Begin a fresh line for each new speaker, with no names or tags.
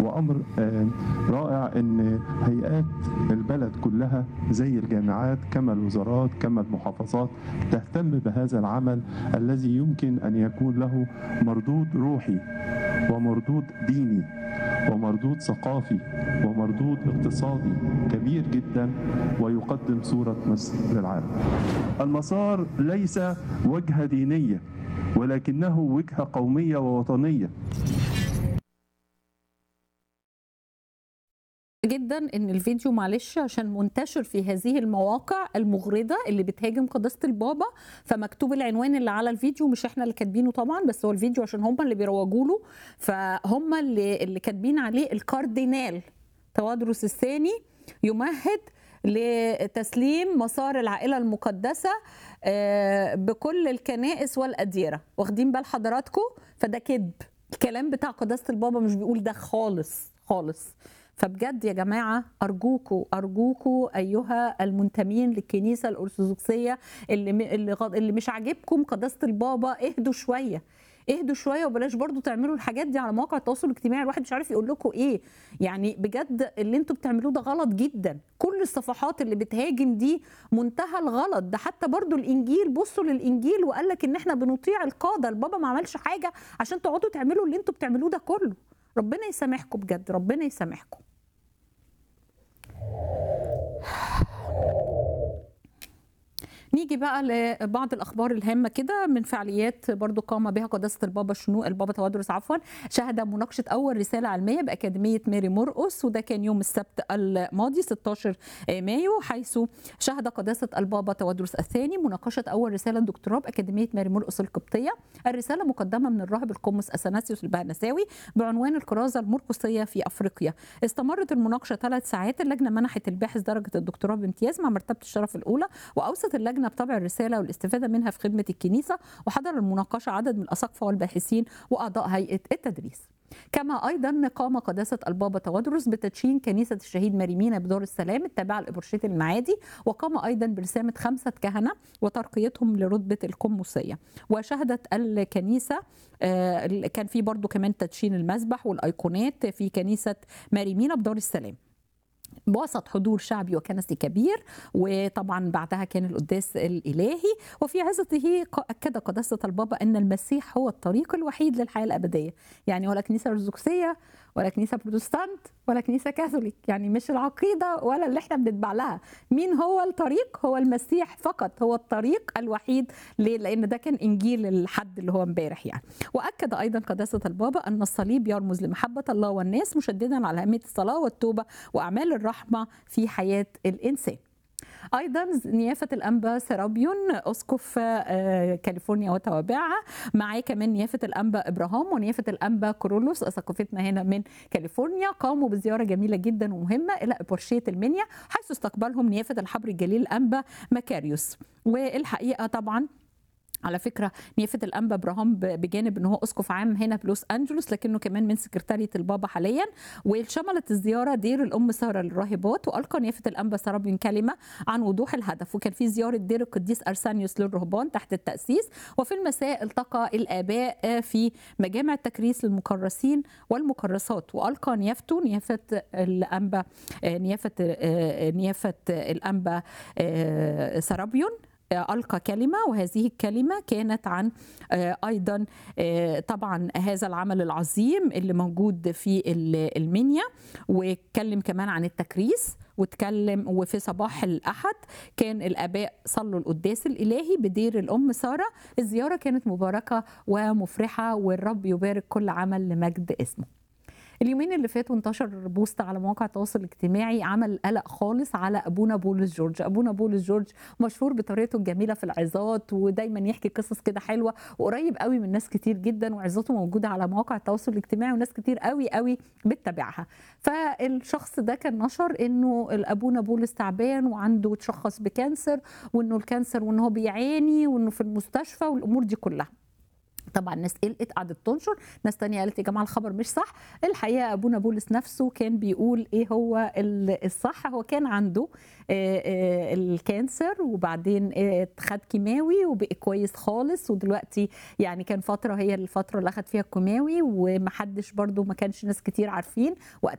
وامر آه، رائع ان هيئات البلد كلها زي الجامعات كما الوزارات كما المحافظات تهتم بهذا العمل الذي يمكن ان يكون له مردود روحي ومردود ديني ومردود ثقافي ومردود اقتصادي كبير جدا ويقدم صورة مصر للعالم المسار ليس وجهة دينية ولكنه وجهة قومية ووطنية
جدا ان الفيديو معلش عشان منتشر في هذه المواقع المغرضه اللي بتهاجم قداسه البابا فمكتوب العنوان اللي على الفيديو مش احنا اللي كاتبينه طبعا بس هو الفيديو عشان هم اللي بيروجوا له فهم اللي اللي كاتبين عليه الكاردينال توادرس الثاني يمهد لتسليم مسار العائله المقدسه آه، بكل الكنائس والاديره واخدين بال حضراتكم فده كذب الكلام بتاع قداسه البابا مش بيقول ده خالص خالص فبجد يا جماعة أرجوكوا أرجوكوا أيها المنتمين للكنيسة الأرثوذكسية اللي, م- اللي, غ- اللي مش عاجبكم قداسة البابا اهدوا شوية اهدوا شويه وبلاش برضو تعملوا الحاجات دي على مواقع التواصل الاجتماعي الواحد مش عارف يقول لكم ايه يعني بجد اللي انتوا بتعملوه ده غلط جدا كل الصفحات اللي بتهاجم دي منتهى الغلط ده حتى برضو الانجيل بصوا للانجيل وقال لك ان احنا بنطيع القاده البابا ما عملش حاجه عشان تقعدوا تعملوا اللي انتوا بتعملوه ده كله ربنا يسامحكم بجد ربنا يسامحكم نيجي بقى لبعض الاخبار الهامه كده من فعاليات برضو قام بها قداسه البابا شنو البابا توادرس عفوا شهد مناقشه اول رساله علميه باكاديميه ماري مرقس وده كان يوم السبت الماضي 16 مايو حيث شهد قداسه البابا توادرس الثاني مناقشه اول رساله دكتوراه باكاديميه ماري مرقس القبطيه الرساله مقدمه من الراهب القمص اثناسيوس البهنساوي بعنوان الكرازه المرقسيه في افريقيا استمرت المناقشه ثلاث ساعات اللجنه منحت الباحث درجه الدكتوراه بامتياز مع مرتبه الشرف الاولى واوصت اللجنه بطبع الرساله والاستفاده منها في خدمه الكنيسه وحضر المناقشه عدد من الاساقفه والباحثين واعضاء هيئه التدريس كما ايضا قام قداسه البابا توادرس بتدشين كنيسه الشهيد مريمينا بدار السلام التابعه لابرشيه المعادي وقام ايضا برسامه خمسه كهنه وترقيتهم لرتبه القمصيه وشهدت الكنيسه آه، كان في برضو كمان تدشين المسبح والايقونات في كنيسه مريمينا بدار السلام وسط حضور شعبي وكنسي كبير وطبعا بعدها كان القداس الالهي وفي عظته ق- اكد قداسه البابا ان المسيح هو الطريق الوحيد للحياه الابديه يعني ولا كنيسه ارثوذكسيه ولا كنيسه بروتستانت ولا كنيسه كاثوليك يعني مش العقيده ولا اللي احنا بنتبع لها مين هو الطريق هو المسيح فقط هو الطريق الوحيد ليه لان ده كان انجيل الحد اللي هو امبارح يعني واكد ايضا قداسه البابا ان الصليب يرمز لمحبه الله والناس مشددا على اهميه الصلاه والتوبه واعمال الرحمه في حياه الانسان ايضا نيافه الانبا سرابيون اسقف آه، كاليفورنيا وتوابعها معاه كمان نيافه الانبا ابراهام ونيافه الانبا كورولوس اساقفتنا هنا من كاليفورنيا قاموا بزياره جميله جدا ومهمه الى ابورشيه المنيا حيث استقبلهم نيافه الحبر الجليل الانبا مكاريوس والحقيقه طبعا على فكره نيافه الانبا ابراهام ب- بجانب ان هو اسقف عام هنا في لوس انجلوس لكنه كمان من سكرتاريه البابا حاليا وشملت الزياره دير الام ساره للراهبات والقى نيافه الانبا سرابيون كلمه عن وضوح الهدف وكان في زياره دير القديس ارسانيوس للرهبان تحت التاسيس وفي المساء التقى الاباء في مجامع التكريس للمكرسين والمكرسات والقى نيافته نيافه الانبا آه، نيافه آه، نيافه الانبا آه، سرابيون ألقى كلمة وهذه الكلمة كانت عن آه، أيضا آه، طبعا هذا العمل العظيم اللي موجود في ال- المنيا واتكلم كمان عن التكريس واتكلم وفي صباح الأحد كان الآباء صلوا القداس الإلهي بدير الأم سارة الزيارة كانت مباركة ومفرحة والرب يبارك كل عمل لمجد اسمه اليومين اللي فاتوا انتشر بوست على مواقع التواصل الاجتماعي عمل قلق خالص على ابونا بولس جورج ابونا بولس جورج مشهور بطريقته الجميله في العظات ودايما يحكي قصص كده حلوه وقريب قوي من ناس كتير جدا وعظاته موجوده على مواقع التواصل الاجتماعي وناس كتير قوي قوي بتتابعها فالشخص ده كان نشر انه الابونا بولس تعبان وعنده تشخص بكانسر وانه الكانسر وان هو بيعاني وانه في المستشفى والامور دي كلها طبعا ناس قلقت قعدت تنشر ناس تانية قالت يا جماعه الخبر مش صح الحقيقه ابونا بولس نفسه كان بيقول ايه هو الصح هو كان عنده الكانسر وبعدين خد كيماوي وبقي كويس خالص ودلوقتي يعني كان فتره هي الفتره اللي اخد فيها الكيماوي ومحدش برضو ما كانش ناس كتير عارفين وقتها